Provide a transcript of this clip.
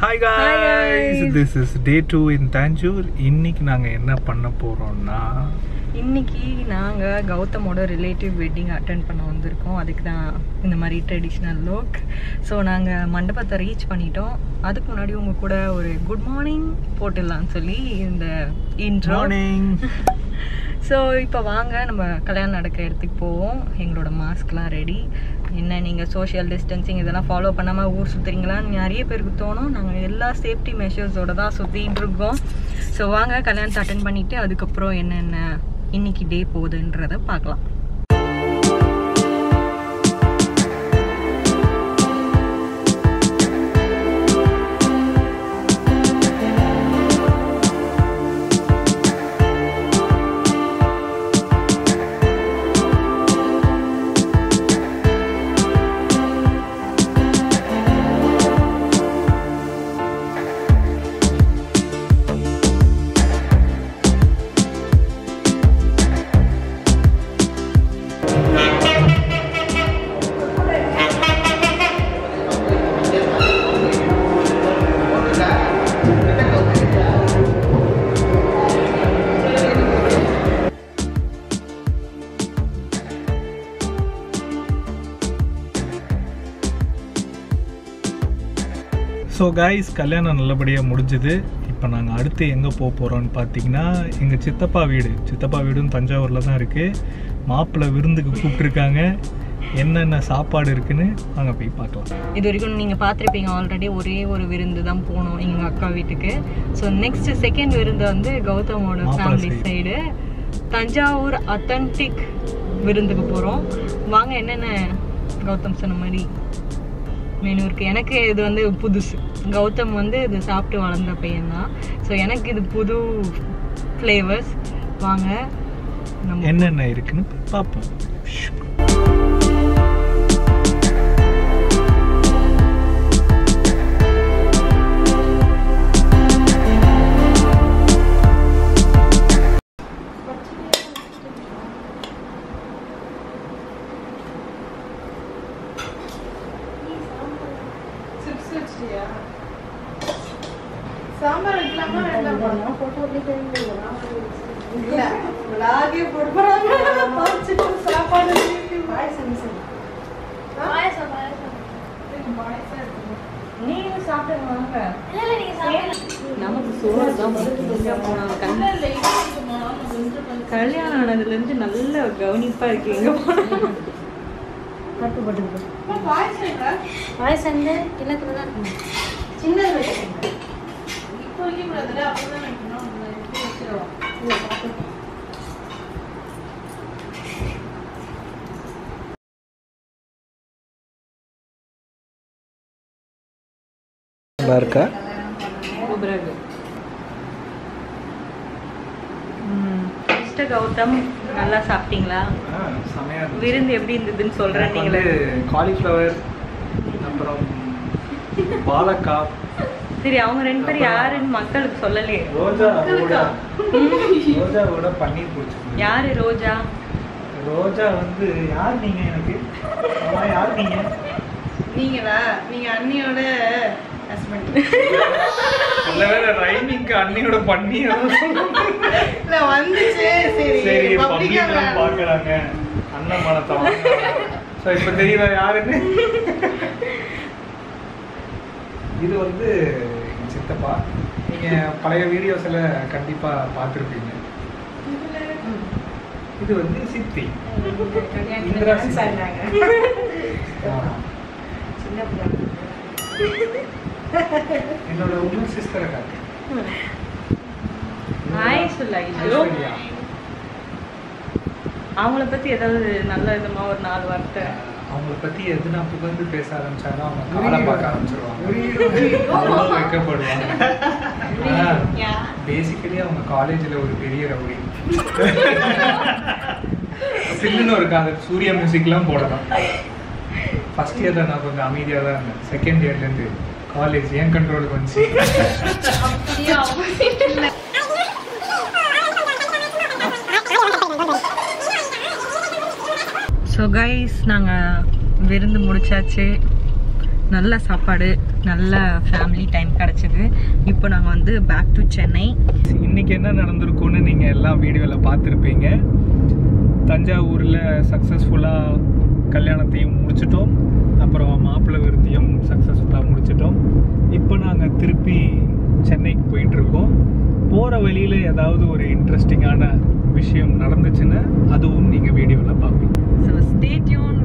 Hi guys this is day two in Tanjore இன்னைக்கு நாங்கள் என்ன பண்ண போகிறோம்னா இன்னைக்கு நாங்கள் கௌதமோட ரிலேட்டிவ் வெட்டிங் அட்டன் பண்ண வந்திருக்கோம் அதுக்கு தான் இந்த மாதிரி ட்ரெடிஷ்னல் லுக் ஸோ நாங்கள் மண்டபத்தை ரீச் பண்ணிட்டோம் அதுக்கு முன்னாடி உங்கள் கூட ஒரு குட் மார்னிங் போட்டுடலாம்னு சொல்லி இந்த இன்ட்ரோ மார்னிங் ஸோ இப்போ வாங்க நம்ம கல்யாணம் நடக்கிற இடத்துக்கு போவோம் எங்களோட மாஸ்க்லாம் ரெடி என்ன நீங்கள் சோஷியல் டிஸ்டன்சிங் இதெல்லாம் ஃபாலோ பண்ணாமல் ஊர் சுற்றுறீங்களான்னு நிறைய பேருக்கு தோணும் நாங்கள் எல்லா சேஃப்டி மெஷர்ஸோட தான் சுற்றிட்டு இருக்கோம் ஸோ வாங்க கல்யாணத்தை அட்டன் பண்ணிவிட்டு அதுக்கப்புறம் என்னென்ன இன்னைக்கு டே போகுதுன்றதை பார்க்கலாம் ஸோ காய்ஸ் கல்யாணம் நல்லபடியாக முடிஞ்சுது இப்போ நாங்கள் அடுத்து எங்கே போக போகிறோம்னு பார்த்தீங்கன்னா எங்கள் சித்தப்பா வீடு சித்தப்பா வீடும் தஞ்சாவூரில் தான் இருக்குது மாப்பிள்ளை விருந்துக்கு கூப்பிட்ருக்காங்க என்னென்ன சாப்பாடு இருக்குன்னு அங்கே போய் பார்க்கலாம் இது வரைக்கும் நீங்கள் பார்த்துருப்பீங்க ஆல்ரெடி ஒரே ஒரு விருந்து தான் போனோம் எங்கள் அக்கா வீட்டுக்கு ஸோ நெக்ஸ்ட் செகண்ட் விருந்து வந்து கௌதமோட மாப்பிள்ளை family side. Side Thanjavur authentic விருந்துக்கு போகிறோம் வாங்க என்னென்ன கௌதம் சொன்ன மாதிரி மெனு இருக்கு எனக்கு இது வந்து புதுசு கௌதம் வந்து இது சாப்பிட்டு வளர்ந்த பையன் தான் ஸோ எனக்கு இது புது ஃப்ளேவர்ஸ் வாங்க நம்ம என்னென்ன இருக்குன்னு போய் பார்ப்போம் சாம்பார் வைக்கலாமா வேண்டாமா இல்ல விளாகே போட்டு சாப்பாடு நீங்க சாப்பிட்டு வாங்க நமக்கு சோறு தான் எங்க போனாலும் கண் கல்யாணம் ஆனதுல இருந்து நல்ல கவனிப்பா இருக்கு எங்க போனாலும் பாயசம் வந்து கிண்ணத்துல தான் இருக்கும் சின்னது வைக்கணும் இப்போ வைக்க கூடாதுல அப்பதான் வைக்கணும் எடுத்து வச்சிருவோம் நல்லா இருக்கா சூப்பரா இருக்கு மிஸ்டர் கௌதம் நல்லா சாப்பிட்டீங்களா செமையாக விருந்து எப்படி இருந்ததுன்னு சொல்றேன் நீங்களே காலிஃப்ளவர் அப்புறம் பாலக்காய் சரி அவங்க ரெண்டு பேரும் யாருன்னு மக்களுக்கு சொல்லலையே ரோஜா ரோஜாவோட பன்னீர் பிடிச்சிருக்கு யாரு ரோஜா ரோஜா வந்து யார் நீங்க எனக்கு அம்மா யார் நீங்க நீங்களா நீங்க அண்ணியோட ஹஸ்பண்ட் நல்ல வேலை ரைமிங்க்கு அண்ணியோட பன்னீர் இல்ல வந்துச்சு சரி சரி பப்ளிக்கா பப்ளிக்லாம் பார்க்கறாங்க அண்ணன் மனத்தை ஸோ இப்போ தெரியல யாருன்னு இது வந்து எங்க சித்தப்பா நீங்க பழைய வீடியோஸ்ல கண்டிப்பா பார்த்துருப்பீங்க இது வந்து சித்தி இந்திரா சித்தி. ஆமா. என்னோட உமன் சிஸ்டரை காட்டு ஹாய் சொல்லா ஐயோ ஐஸ்வர்யா. அவங்கள பத்தி ஏதாவது நல்ல விதமா ஒரு நாலு வார்த்தை அவங்கள பத்தி எது நான் புகழ்ந்து பேச ஆரம்பிச்சாலும் அவங்க காலை பார்க்க ஆரம்பிச்சிருவாங்க அவ்வளோ வெக்கப்படுவாங்க பேசிக்கலி அவங்க காலேஜ்ல ஒரு பெரிய ரவுடி சில்லுன்னு ஒரு காதல் சூர்யா மியூசிக்லாம் போடலாம் ஃபர்ஸ்ட் இயர்ல நான் கொஞ்சம் அமைதியாக தான் இருந்தேன் செகண்ட் இயர்லேருந்து காலேஜ் ஏன் கண்ட்ரோலுக்கு வந்துச்சு ஸோ கைஸ் நாங்கள் விருந்து முடிச்சாச்சு நல்ல சாப்பாடு நல்ல ஃபேமிலி டைம் கிடச்சிது இப்போ நாங்கள் வந்து பேக் டு சென்னை இன்னைக்கு என்ன நடந்திருக்கும்னு நீங்கள் எல்லாம் வீடியோவில் பார்த்துருப்பீங்க தஞ்சாவூரில் சக்ஸஸ்ஃபுல்லாக கல்யாணத்தையும் முடிச்சிட்டோம் அப்புறம் மாப்பிள்ளை விருந்தியும் சக்ஸஸ்ஃபுல்லாக முடிச்சிட்டோம் இப்போ நாங்கள் திருப்பி சென்னைக்கு போயிட்டுருக்கோம் போகிற வழியில் ஏதாவது ஒரு இன்ட்ரெஸ்டிங்கான விஷயம் நடந்துச்சுன்னா அதுவும் நீங்கள் வீடியோவில் பார்ப்பீங்க ஸோ ஸ்டே டியூன்